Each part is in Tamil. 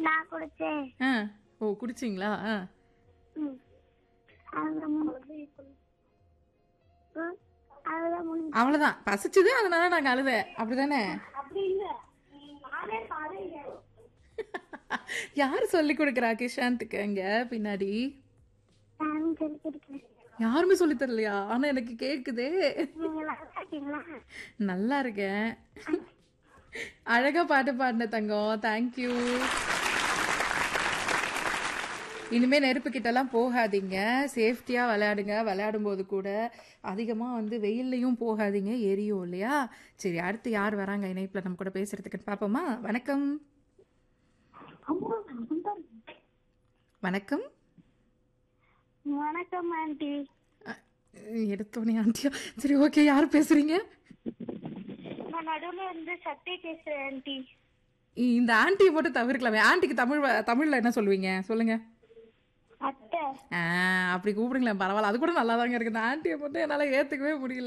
நான் குடிச்சேன் ஆ ஓ குடிச்சிங்களா ஆ ம். அவ்வளவுதான் முடிஞ்சு. ம். அவ்வளவுதான் முடிஞ்சு. அவ்வளவுதான் பசிச்சுது அதனால நாங்க அழுதேன் அப்படிதானே அப்படி இல்ல நானே பாருங்க யாரு சொல்லி கொடுக்குறா கிஷாந்துக்கு அங்க பின்னாடி நானும் சொல்லி கொடுக்கிறேன் யாருமே சொல்லி தரலையா ஆனா எனக்கு கேக்குதே நீங்க நல்லா இருக்கீங்களா நல்லா இருக்கேன் அழகா பாட்டு பாடின தங்கம் தேங்க்யூ இனிமே நெருப்பு கிட்டலாம் போகாதீங்க சேஃப்டியா விளையாடுங்க விளையாடும் போது கூட அதிகமா வந்து வெயில்லையும் போகாதீங்க எரியும் இல்லையா சரி அடுத்து யார் வராங்க இணைப்புல நம்ம கூட பேசுறதுக்குன்னு பாப்போமா வணக்கம் அம்மா, நம்பர். வணக்கம் வணக்கம் ஆண்டி அஹ், எடுத்தோனே ஆண்டியா சரி ஓகே யார் பேசுறீங்க நான் நடுவுல இருந்து சக்தி பேசுறேன் ஆண்டி இந்த ஆண்டியை மட்டும் தவிர்க்கலாமே ஆண்டிக்கு தமிழ் வ- தமிழ்ல என்ன சொல்லுவீங்க சொல்லுங்க அத்தை ஆ அப்படி கூப்பிடுங்களேன் பரவாயில்ல அது கூட நல்லா தாங்க இருக்கு இந்த ஆண்டியை மட்டும் என்னால ஏத்துக்கவே முடியல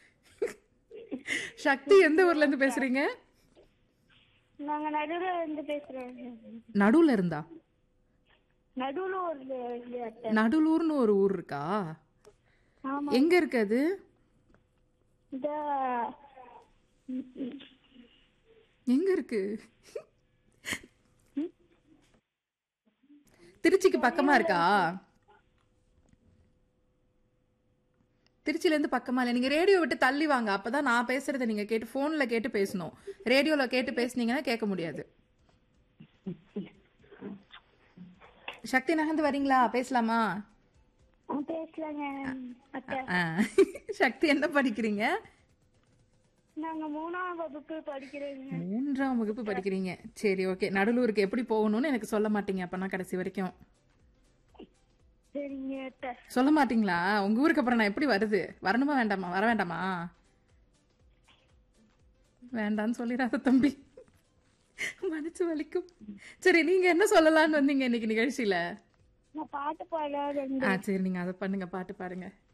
சக்தி எந்த ஊர்ல இருந்து பேசுறீங்க நாங்க நடுவுல இருந்து பேசுறோம் நடுவுல இருந்தா நடுவுல ஒரு இது அத்தை நடுலூர்னு ஒரு ஊர் இருக்கா ஆமா எங்க இருக்கு அது இந்த எங்க இருக்கு திருச்சிக்கு பக்கமா இருக்கா திருச்சில இருந்து பக்கமா இல்ல நீங்க ரேடியோ விட்டு தள்ளி வாங்க அப்பதான் நான் பேசுறதை நீங்க கேட்டு போன்ல கேட்டு பேசணும் ரேடியோல கேட்டு பேசுனீங்கன்னா கேட்க முடியாது சக்தி நகர்ந்து வரீங்களா பேசலாமா பேசலாங்க அத்தை ஆ. சக்தி என்ன படிக்கிறீங்க நாங்க மூணாம் வகுப்பு படிக்கிறேங்க மூன்றாம் வகுப்பு படிக்கிறீங்க சரி ஓகே நடுலூருக்கு எப்படி போகணும்னு எனக்கு சொல்ல மாட்டீங்க அப்பனா கடைசி வரைக்கும் சரிங்க அத்தை சொல்ல மாட்டீங்களா உங்க ஊருக்கு அப்புறம் நான் எப்படி வருது வரணுமா வேண்டாமா வர வேண்டாமா வேண்டான்னு சொல்லிடாத தம்பி மனசு வலிக்கும் சரி நீங்க என்ன சொல்லலாம்னு வந்தீங்க இன்னைக்கு நிகழ்ச்சியில நான் பாட்டு பாடாத ஆ சரி நீங்க அதை பண்ணுங்க பாட்டு பாருங்க